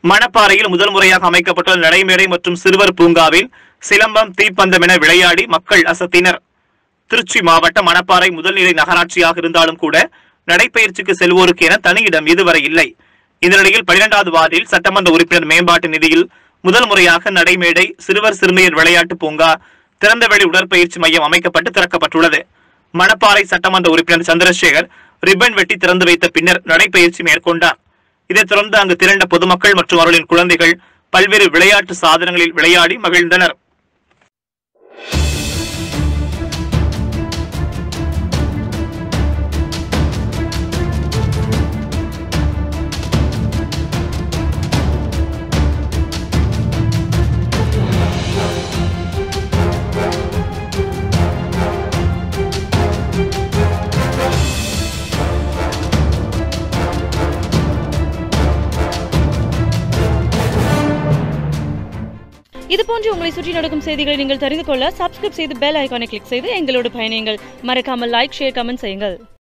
மணப்பாறையில் முதல் முறையாக அமைக்கப்பட்டுள்ள நடைமேடை மற்றும் சிறுவர் பூங்காவில் சிலம்பம் தீப்பந்தம் என விளையாடி மக்கள் அசத்தினர் திருச்சி மாவட்டம் மணப்பாறை முதல்நிலை நகராட்சியாக இருந்தாலும் கூட நடைப்பயிற்சிக்கு செல்வோருக்கு என தனி இடம் இதுவரை இல்லை இந்த நிலையில் பனிரெண்டாவது வார்டில் சட்டமன்ற உறுப்பினர் மேம்பாட்டு நிதியில் முதல் முறையாக நடைமேடை சிறுவர் சிறுமியர் விளையாட்டு பூங்கா திறந்தவெளி உடற்பயிற்சி மையம் அமைக்கப்பட்டு திறக்கப்பட்டுள்ளது மணப்பாறை சட்டமன்ற உறுப்பினர் சந்திரசேகர் ரிப்பன் வெட்டி திறந்து வைத்த பின்னர் நடைப்பயிற்சி மேற்கொண்டார் இதைத் தொடர்ந்து அங்கு திரண்ட பொதுமக்கள் மற்றும் அவர்களின் குழந்தைகள் பல்வேறு விளையாட்டு சாதனங்களில் விளையாடி மகிழ்ந்தனர் இது போன்று உங்களை சுற்றி நடக்கும் செய்திகளை நீங்கள் தெரிந்து கொள்ள சப்ஸ்கிரைப் செய்து பெல் ஐகானை கிளிக் செய்து எங்களோடு பயணியுங்கள் மறக்காமல் லைக் ஷேர் கமெண்ட் செய்யுங்கள்